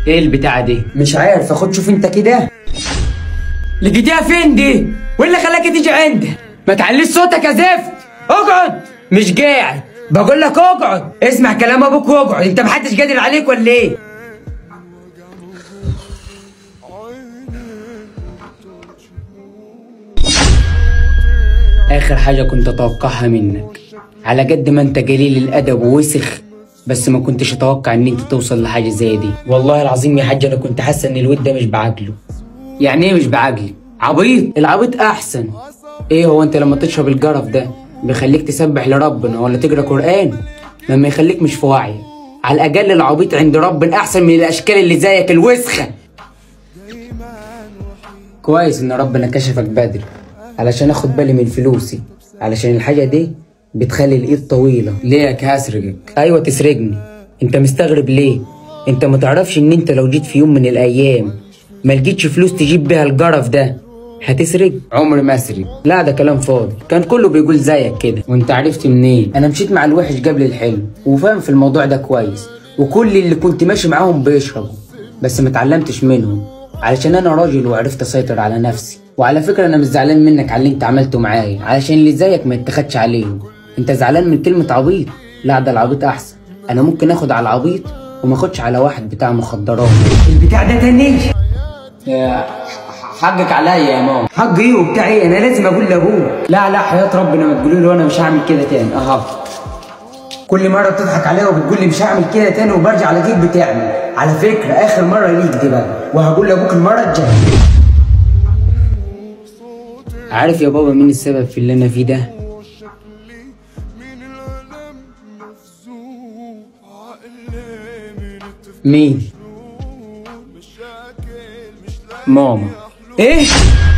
ايه البتاعه دي مش عارف اخد شوف انت كده لقيتيها فين دي وايه اللي خلاك تيجي عندها ما تعليش صوتك يا زفت اقعد مش قاعد بقول لك اقعد اسمع كلام ابوك واقعد انت محدش قادر عليك ولا ايه اخر حاجه كنت اتوقعها منك على قد ما انت قليل الادب ووسخ بس ما كنتش اتوقع ان انت توصل لحاجه زي دي والله العظيم يا حاج انا كنت حاسه ان الود ده مش بعقله يعني ايه مش بعقلي عبيط العبيط احسن ايه هو انت لما تشرب الجرف ده بيخليك تسبح لربنا ولا تقرا قران لما يخليك مش في وعي على الاقل العبيط عند ربنا احسن من الاشكال اللي زيك الوسخه كويس ان ربنا كشفك بدري علشان اخد بالي من فلوسي علشان الحاجه دي بتخلي الايد طويله ليه هسرقك ايوه تسرقني انت مستغرب ليه انت ما تعرفش ان انت لو جيت في يوم من الايام ما لقيتش فلوس تجيب بيها الجرف ده هتسرق عمري ما اسرق لا ده كلام فاضي كان كله بيقول زيك كده وانت عرفت منين انا مشيت مع الوحش قبل الحلو وفاهم في الموضوع ده كويس وكل اللي كنت ماشي معاهم بيشربوا بس ما اتعلمتش منهم علشان انا راجل وعرفت اسيطر على نفسي وعلى فكره انا مش زعلان منك على اللي انت عملته معايا علشان اللي زيك ما يتخدش عليهم انت زعلان من كلمه عبيط لا ده العبيط احسن انا ممكن اخد على العبيط وما اخدش على واحد بتاع مخدرات البتاع ده تاني يا حقك عليا يا ماما حق ايه وبتاع ايه انا لازم اقول لابوك لا لا حياة ربنا ما تقولي له انا مش هعمل كده تاني اها كل مره بتضحك عليا وبتقول لي مش هعمل كده تاني وبرجع الاقيك بتعمل على فكره اخر مره ليك دي بقى وهقول لابوك المره الجايه عارف يا بابا مين السبب في اللي انا فيه ده مين ماما ايه